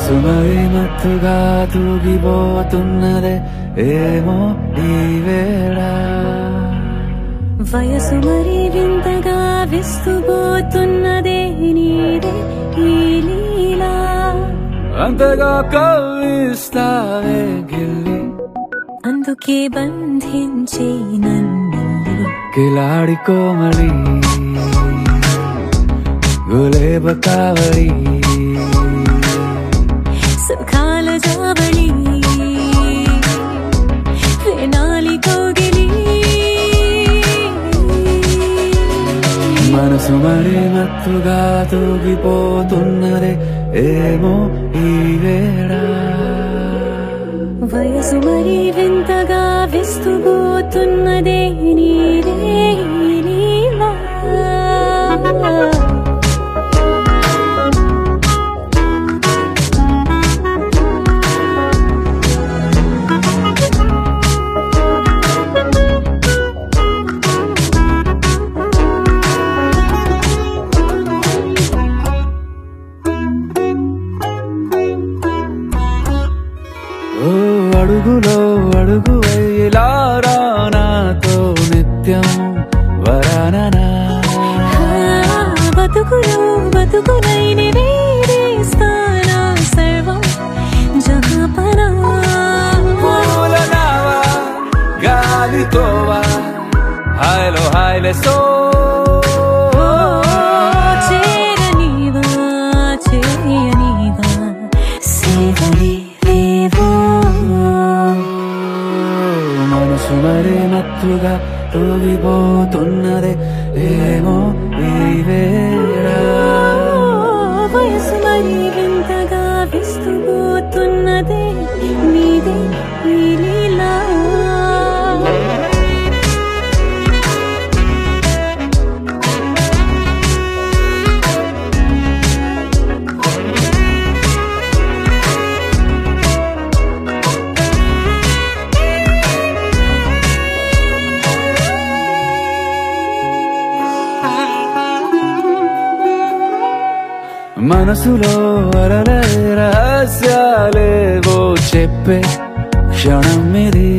మనసు మరి మత్తుగా తూగిపోతున్నదే ఏమో ఈ వేళ వయసు మరి వింతగా విస్తుపోతున్నదే నీదే ఈ లీలా అంతగా కవ్విస్తావే గిల్లి అందుకే బంధించే నన్నిల్లి కిలాడి కోమలి గులేబ కావలి సుఖాల జావళి వేనాలి కోగిలి మనసు మరి మత్తుగా తూగిపోతున్నదే ఏమో ఈ వేళ వయసు మరి వింతగా విస్తుపోతున్నదే నీదే ఈ లీలా ఓ అడుగులో అడుగు వేలారా నాతో నిత్యం వరాననా బతుకులు బతుకులైన వేరేస్తానా సర్వం జహాపనా పూల నావా గాలితోవా హాయ్లో హాయ్లే సో చేరనీవా చేయనీవా సేవలే లేవో మనసు మరి మత్తుగా తూగిపోతున్నదే ఏమో ఈ వేళ వయసు మరి వింతగా విస్తుపోతున్నదే నీదే ఈ లీలా మనసులో అరలే రహస్యాలేవో చెప్పే క్షణం ఇది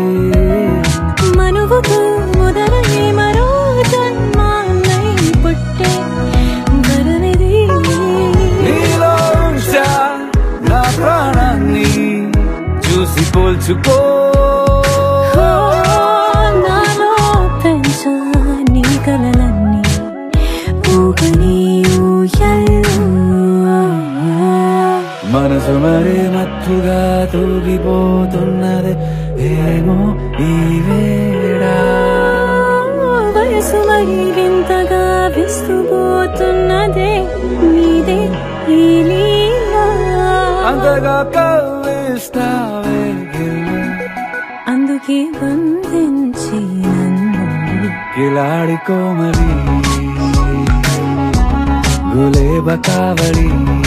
మనువుకు మొదలై మరో జన్మాన్నై పుట్టే వరమిది నీలో ఉంచా నా ప్రాణాన్ని చూసి పోల్చుకో ఓ, నాలో పెంచా నీ కలలన్నీ ఊగని ఊయల్లో మనసు మరి మత్తుగా తూగిపోతున్నది ఏమో ఈ వేళ వయసు మరి వింతగా విస్తుపోతున్నదే నీదే ఈ లీలా అంతగా కవ్విస్తావే గిల్లి. అందుకే బంధించి నన్ను కిలాడి కోమలి గులేబ కావలి